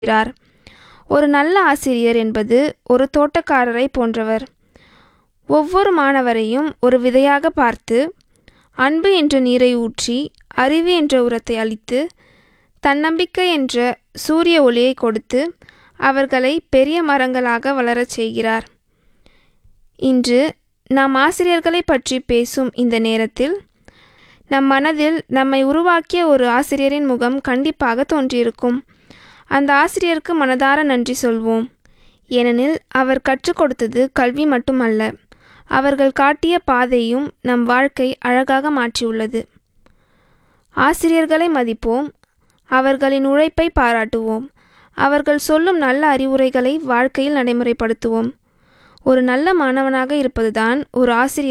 இருக்கிறார் ஒரு நல்ல ஆசிரியர் என்பது ஒரு தோட்டக்காரரை போன்றவர் ஒவ்வொரு மாணவரையும் ஒரு விதையாக பார்த்து அன்பு என்ற நீரை ஊற்றி அறிவு என்ற உரத்தை அளித்து தன்னம்பிக்கை என்ற சூரிய ஒளியை கொடுத்து அவர்களை பெரிய மரங்களாக வளரச் செய்கிறார் இன்று நாம் ஆசிரியர்களை பற்றி பேசும் இந்த நேரத்தில் நம் மனதில் நம்மை உருவாக்கிய ஒரு ஆசிரியரின் முகம் கண்டிப்பாக தோன்றியிருக்கும் அந்த ஆசிரியருக்கு மனதார நன்றி சொல்வோம் ஏனெனில் அவர் கற்றுக் கொடுத்தது கல்வி மட்டுமல்ல அவர்கள் காட்டிய பாதையும் நம் வாழ்க்கை அழகாக மாற்றியுள்ளது ஆசிரியர்களை மதிப்போம் அவர்களின் உழைப்பை பாராட்டுவோம் அவர்கள் சொல்லும் நல்ல அறிவுரைகளை வாழ்க்கையில் நடைமுறைப்படுத்துவோம் ஒரு நல்ல மாணவனாக இருப்பதுதான் ஒரு ஆசிரியர்